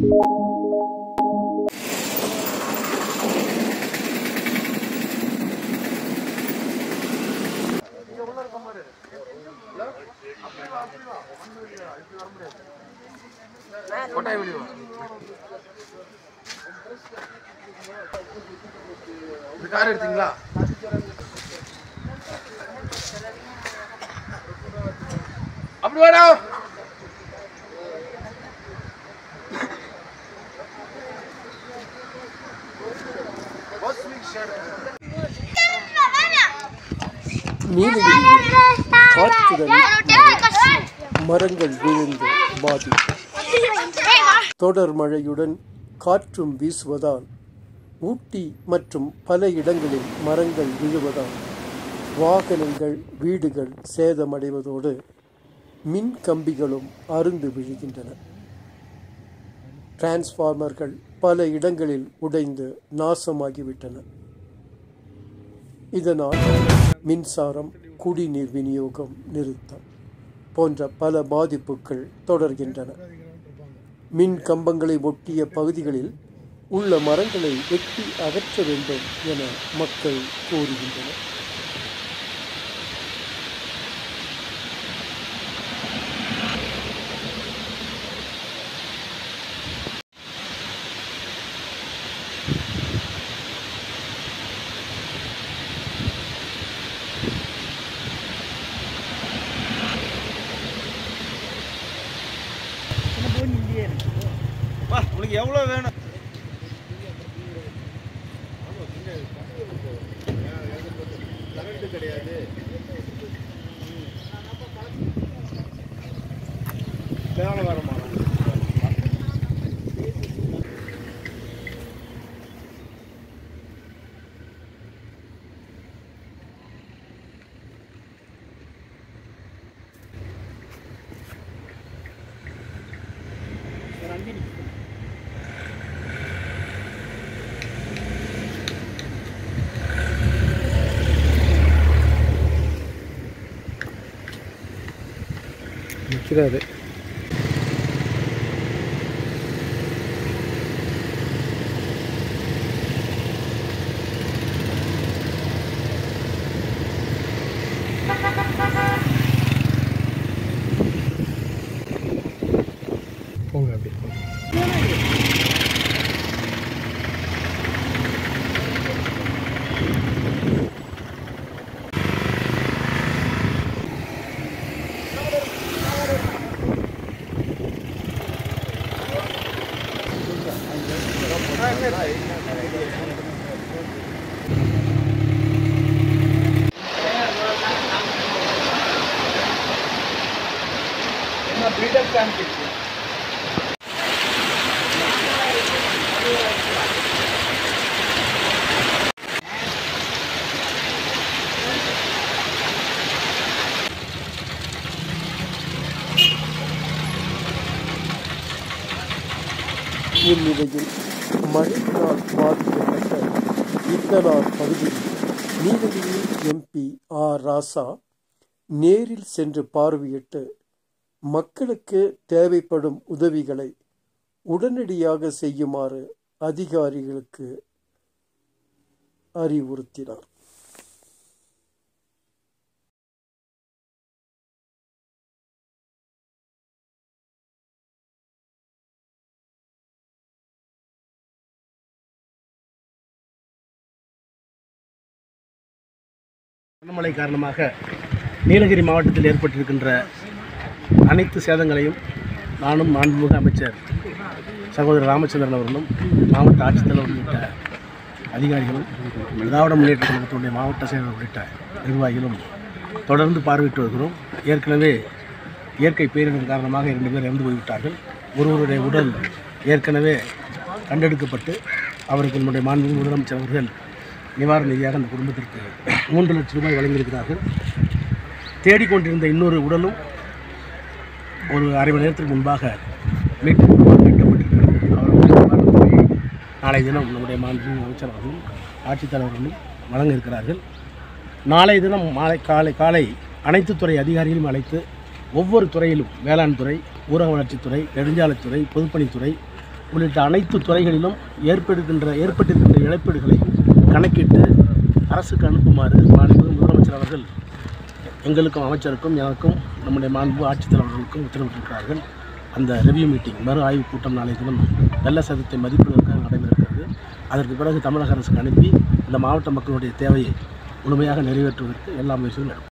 கொட்டாய் வெளியே வா. இந்த கார் எடுத்தீங்களா அப்படி வாடா நீலகிரியில் காற்றுடன் மரங்கள் விழுந்து பாதிப்பு தொடர் மழையுடன் காற்றும் வீசுவதால் ஊட்டி மற்றும் பல இடங்களில் மரங்கள் விழுவதால் வாகனங்கள் வீடுகள் சேதமடைவதோடு மின் கம்பிகளும் அருந்து விழுகின்றன டிரான்ஸ்ஃபார்மர்கள் பல இடங்களில் உடைந்து நாசமாகிவிட்டன இதனால் மின்சாரம் குடிநீர் விநியோகம் நிறுத்தம் போன்ற பல பாதிப்புகள் தொடர்கின்றன மின் கம்பங்களை ஒட்டிய பகுதிகளில் உள்ள மரங்களை வெட்டி அகற்ற வேண்டும் என மக்கள் கோருகின்றனர் உனக்கு எவ்வளோ வேணும் நிற்கிறாரு போங்க அப்படி இந்நிலையில் மழையினால் பாதிக்கப்பட்ட இத்தனார் பகுதியில் நீலகிரி எம்பி ஆர் ராசா நேரில் சென்று பார்வையிட்டு மக்களுக்கு தேவைப்படும் உதவிகளை உடனடியாக செய்யுமாறு அதிகாரிகளுக்கு அறிவுறுத்தினார் கனமழை காரணமாக நீலகிரி மாவட்டத்தில் ஏற்பட்டிருக்கின்ற அனைத்து சேதங்களையும் நானும் மாண்புமிகு அமைச்சர் சகோதரர் ராமச்சந்திரன் அவர்களும் மாவட்ட ஆட்சித்தலைவர் உள்ளிட்ட அதிகாரிகளும் திராவிட முன்னேற்ற கழகத்தினுடைய மாவட்ட செயலர் உள்ளிட்ட நிர்வாகிகளும் தொடர்ந்து பார்வையிட்டு வருகிறோம் ஏற்கனவே இயற்கை பேரிடர் காரணமாக இரண்டு பேர் இறந்து போய்விட்டார்கள் ஒருவருடைய உடல் ஏற்கனவே கண்டெடுக்கப்பட்டு அவருக்கு நம்முடைய மாண்புமிகு முதலமைச்சர் அவர்கள் நிவாரண நிதியாக அந்த குடும்பத்திற்கு மூன்று லட்சம் ரூபாய் வழங்கியிருக்கிறார்கள் தேடிக்கொண்டிருந்த இன்னொரு உடலும் ஒரு அரை மணி நேரத்துக்கு முன்பாக மீட்பு மீட்கப்பட்டிருக்கிறது அவர்களுடைய நிவாரணத் தொகையை நாளை தினம் நம்முடைய மாண்புமிகு அமைச்சர் அவர்களும் ஆட்சித்தலைவர்களும் வழங்க இருக்கிறார்கள் நாளை தினம் மாலை காலை காலை அனைத்து துறை அதிகாரிகளையும் அழைத்து ஒவ்வொரு துறையிலும் வேளாண் துறை ஊரக வளர்ச்சித்துறை நெடுஞ்சாலைத்துறை பொதுப்பணித்துறை உள்ளிட்ட அனைத்து துறைகளிலும் ஏற்படுகின்ற ஏற்பட்டிருக்கின்ற இழப்பீடுகளை கணக்கிட்டு அரசுக்கு அனுப்புமாறு மாண்புமிகு முதலமைச்சர் அவர்கள் எங்களுக்கும் அமைச்சருக்கும் எனக்கும் நம்முடைய மாண்பு ஆட்சித்தலைவர்களுக்கும் உத்தரவிட்டிருக்கிறார்கள் அந்த ரிவ்யூ மீட்டிங் மறு ஆய்வுக் கூட்டம் நாளை தினம் வெள்ள சதத்தை மதிப்பிடுவதற்காக நடைபெறுகிறது அதற்கு பிறகு தமிழக அரசுக்கு அனுப்பி இந்த மாவட்ட மக்களுடைய தேவையை முழுமையாக நிறைவேற்றுவதற்கு எல்லா முயற்சியும் நடக்கும்